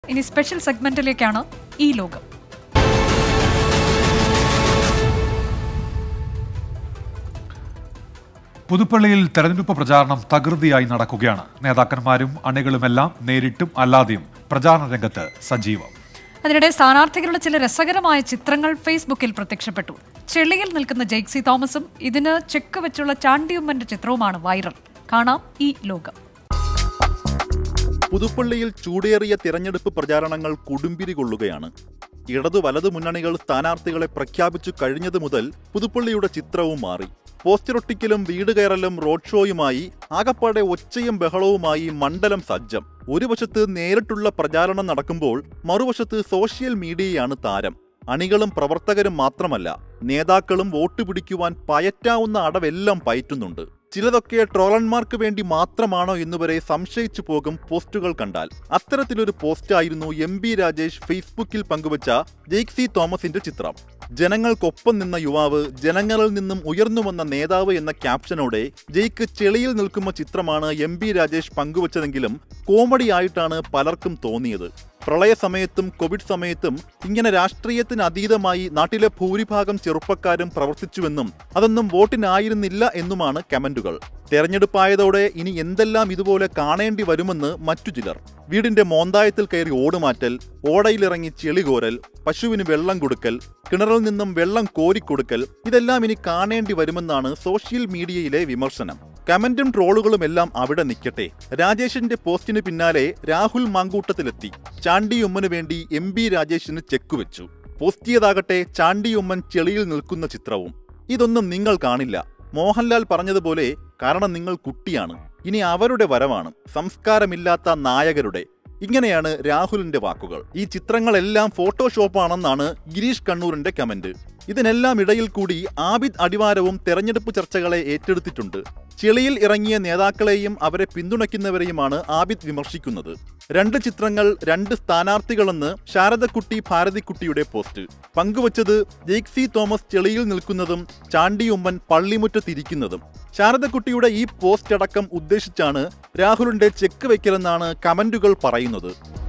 ഇനി സ്പെഷ്യൽ സെഗ്മെന്റിലേക്കാണ് ഈ ലോകം പുതുപ്പള്ളിയിൽ തെരഞ്ഞെടുപ്പ് പ്രചാരണം തകൃതിയായി നടക്കുകയാണ് നേതാക്കന്മാരും അണികളുമെല്ലാം നേരിട്ടും അല്ലാതെയും പ്രചാരണ രംഗത്ത് സജീവം അതിനിടെ സ്ഥാനാർത്ഥികളുടെ ചില രസകരമായ ചിത്രങ്ങൾ ഫേസ്ബുക്കിൽ പ്രത്യക്ഷപ്പെട്ടു ചെളിയിൽ നിൽക്കുന്ന ജെയ്ക്സി തോമസും ഇതിന് ചെക്ക് വെച്ചുള്ള ചാണ്ടിയുമ്മന്റെ ചിത്രവുമാണ് വൈറൽ കാണാം ഈ ലോകം പുതുപ്പള്ളിയിൽ ചൂടേറിയ തിരഞ്ഞെടുപ്പ് പ്രചാരണങ്ങൾ കൊടുമ്പിരി കൊള്ളുകയാണ് ഇടതു വലതു മുന്നണികൾ സ്ഥാനാർത്ഥികളെ പ്രഖ്യാപിച്ചു കഴിഞ്ഞതു മുതൽ പുതുപ്പള്ളിയുടെ ചിത്രവും മാറി പോസ്റ്ററൊട്ടിക്കലും വീട് കയറലും റോഡ് ഷോയുമായി ആകപ്പാടെ ഒച്ചയും ബഹളവുമായി മണ്ഡലം സജ്ജം ഒരു വശത്ത് നേരിട്ടുള്ള പ്രചാരണം നടക്കുമ്പോൾ മറുവശത്ത് സോഷ്യൽ മീഡിയയാണ് താരം അണികളും പ്രവർത്തകരും മാത്രമല്ല നേതാക്കളും വോട്ട് പിടിക്കുവാൻ പയറ്റാവുന്ന അടവെല്ലാം പയറ്റുന്നുണ്ട് ചിലതൊക്കെ ട്രോളന്മാർക്ക് വേണ്ടി മാത്രമാണോ എന്നുവരെ സംശയിച്ചു പോകും പോസ്റ്റുകൾ കണ്ടാൽ അത്തരത്തിലൊരു പോസ്റ്റായിരുന്നു എം ബി രാജേഷ് ഫേസ്ബുക്കിൽ പങ്കുവച്ച ജെയ്ക്സി തോമസിന്റെ ചിത്രം ജനങ്ങൾക്കൊപ്പം നിന്ന യുവാവ് ജനങ്ങളിൽ നിന്നും ഉയർന്നു വന്ന നേതാവ് എന്ന ക്യാപ്ഷനോടെ ജയ്ക്ക് ചെളിയിൽ നിൽക്കുന്ന ചിത്രമാണ് എം ബി രാജേഷ് പങ്കുവച്ചതെങ്കിലും കോമഡി ആയിട്ടാണ് പലർക്കും തോന്നിയത് പ്രളയ സമയത്തും കോവിഡ് സമയത്തും ഇങ്ങനെ രാഷ്ട്രീയത്തിന് അതീതമായി നാട്ടിലെ ഭൂരിഭാഗം ചെറുപ്പക്കാരും പ്രവർത്തിച്ചുവെന്നും അതൊന്നും വോട്ടിനായിരുന്നില്ല എന്നുമാണ് കമന്റുകൾ തെരഞ്ഞെടുപ്പായതോടെ ഇനി എന്തെല്ലാം ഇതുപോലെ കാണേണ്ടി വരുമെന്ന് മറ്റു ചിലർ വീടിന്റെ മോന്തായത്തിൽ കയറി ഓടുമാറ്റൽ ഓടയിലിറങ്ങി ചെളി കോരൽ പശുവിന് വെള്ളം കൊടുക്കൽ കിണറിൽ നിന്നും വെള്ളം കോരിക്കൊടുക്കൽ ഇതെല്ലാം ഇനി കാണേണ്ടി വരുമെന്നാണ് സോഷ്യൽ മീഡിയയിലെ വിമർശനം കമന്റും ട്രോളുകളും എല്ലാം അവിടെ നിൽക്കട്ടെ രാജേഷിന്റെ പോസ്റ്റിന് പിന്നാലെ രാഹുൽ മാങ്കൂട്ടത്തിലെത്തി ചാണ്ടിയുമ്മന് വേണ്ടി എം ബി രാജേഷിന് ചെക്ക് വെച്ചു പോസ്റ്റിയതാകട്ടെ ചാണ്ടിയുമ്മൻ ചെളിയിൽ നിൽക്കുന്ന ചിത്രവും ഇതൊന്നും നിങ്ങൾ കാണില്ല മോഹൻലാൽ പറഞ്ഞതുപോലെ കാരണം നിങ്ങൾ കുട്ടിയാണ് ഇനി അവരുടെ വരവാണ് സംസ്കാരമില്ലാത്ത നായകരുടെ ഇങ്ങനെയാണ് രാഹുലിന്റെ വാക്കുകൾ ഈ ചിത്രങ്ങളെല്ലാം ഫോട്ടോഷോപ്പാണെന്നാണ് ഗിരീഷ് കണ്ണൂരിന്റെ കമന്റ് ഇതിനെല്ലാം ഇടയിൽ കൂടി ആബിദ് അടിവാരവും തെരഞ്ഞെടുപ്പ് ചർച്ചകളെ ഏറ്റെടുത്തിട്ടുണ്ട് ചെളിയിൽ ഇറങ്ങിയ നേതാക്കളെയും അവരെ പിന്തുണയ്ക്കുന്നവരെയുമാണ് ആബിദ് വിമർശിക്കുന്നത് രണ്ട് ചിത്രങ്ങൾ രണ്ട് സ്ഥാനാർത്ഥികളെന്ന് ശാരദക്കുട്ടി ഭാരതിക്കുട്ടിയുടെ പോസ്റ്റ് പങ്കുവച്ചത് ജെയ്ക്സി തോമസ് ചെളിയിൽ നിൽക്കുന്നതും ചാണ്ടിയുമ്മൻ പള്ളിമുറ്റത്തിരിക്കുന്നതും ശാരദക്കുട്ടിയുടെ ഈ പോസ്റ്റ് അടക്കം ഉദ്ദേശിച്ചാണ് രാഹുലിന്റെ ചെക്ക് വയ്ക്കലെന്നാണ് കമന്റുകൾ പറയുന്നത്